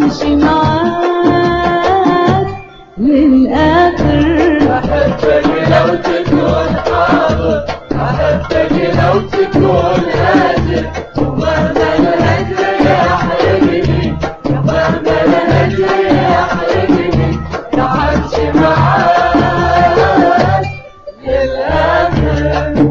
امشي معاك للاخر احبك لو تكون حاضر احبك لو تكون هاجر ومهما الهجر يحرقني مهما الهجر يحرقني راح امشي معاك للاخر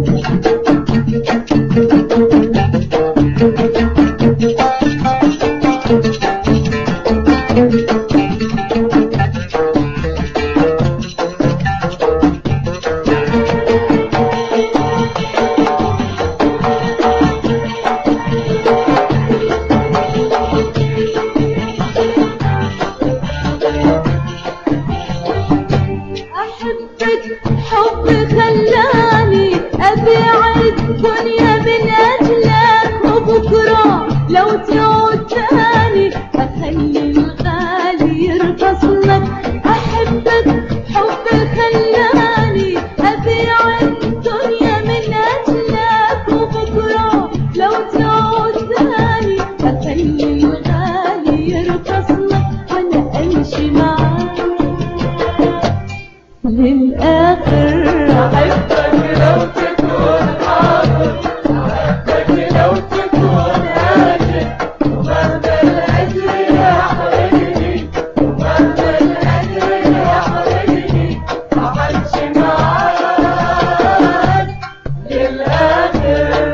احبك حب خلاني ابيع الدنيا من اجلك وبكره لو تعود تاني اخلي الغالي يرخص لك احبك حب خلاني ابيع الدنيا من اجلك وبكره لو تعود تاني اخلي الغالي يرخص لك وانا امشي معاك للآخر احبك لو تكون حاضر احبك لو تكون هاجر ومهما الهجر يحرقني ومهما الهجر يحرقني راح امشي معاك للاخر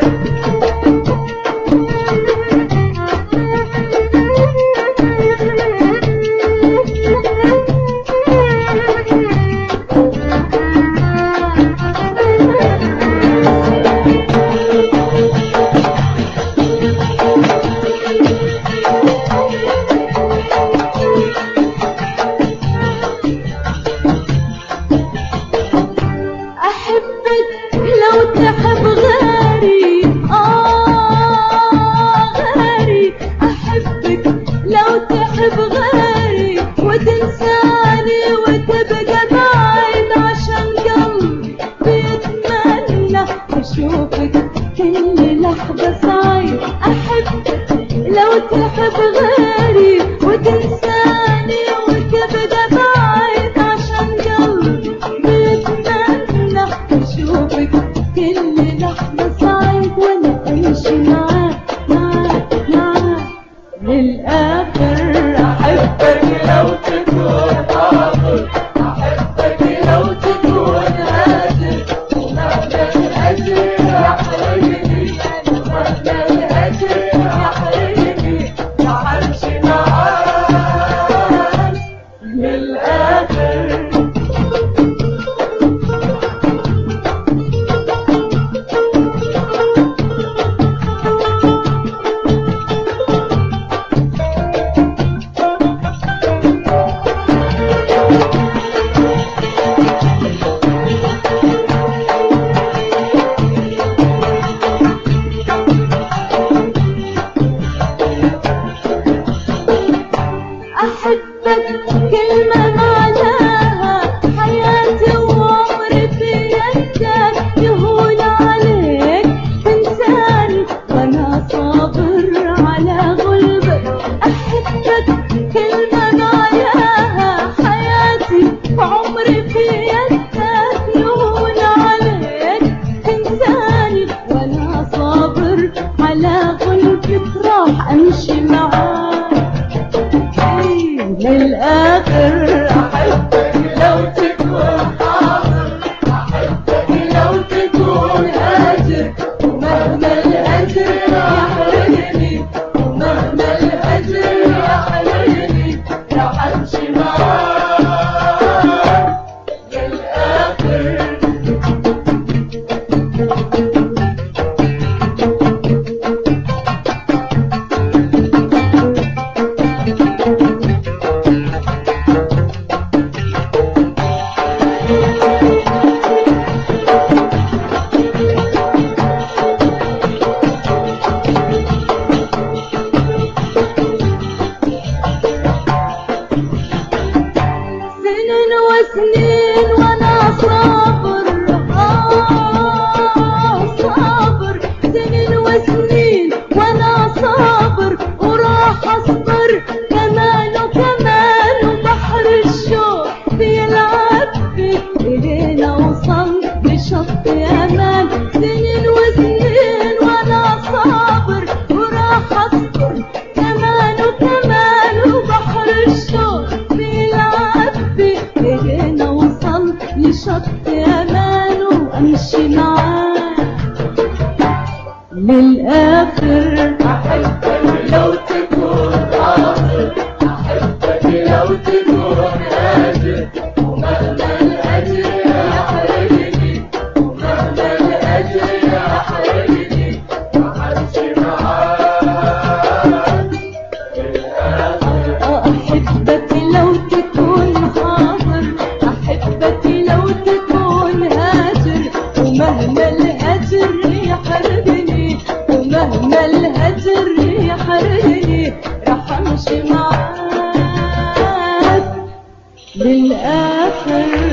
أحبك لو تحب غيري آه غيري أحبك لو تحب غيري وتنساني وتبقى بعيد عشان قلبي يتمنى أشوفك كل لحظة سعيد أحبك لو تحب غيري وتنساني وتبقى بعيد عشان قلبي يتمنى أشوفك كل لحظة سعيد وأنا أمشي معاك معاك معاك للآخر احبك لو تكون حاضر احبك لو تكون هاجر ومهما الهجر يحرقني ومهما الهجر يحرقني راح امشي معاك للاخر أحبك كلمة معناها حياتي وعمري في يدك يهون عليك تنساني وأنا صابر على غلبك أحبك كلمة معناها حياتي وعمري في يدك يهون عليك تنساني وأنا صابر على غلبك راح أمشي معاك للآخر احبك لو تكون حاضر احبك لو تكون هاجر ومهما الهجر يحرقني ومهما الهجر يحرقني راح امشي معاك للاخر للآخر أحبك لو تكون حاضر أحبك لو تكون هاجر ومهما الأجر يحرجني ومهما الأجر يحرجني وحمشي معاك للآخر أحبك لو تكون حاضر أحبك لو تكون هاجر ومهما الهجر يحرقني ومهما الهجر يحرقني رح أمشي معاك للآخر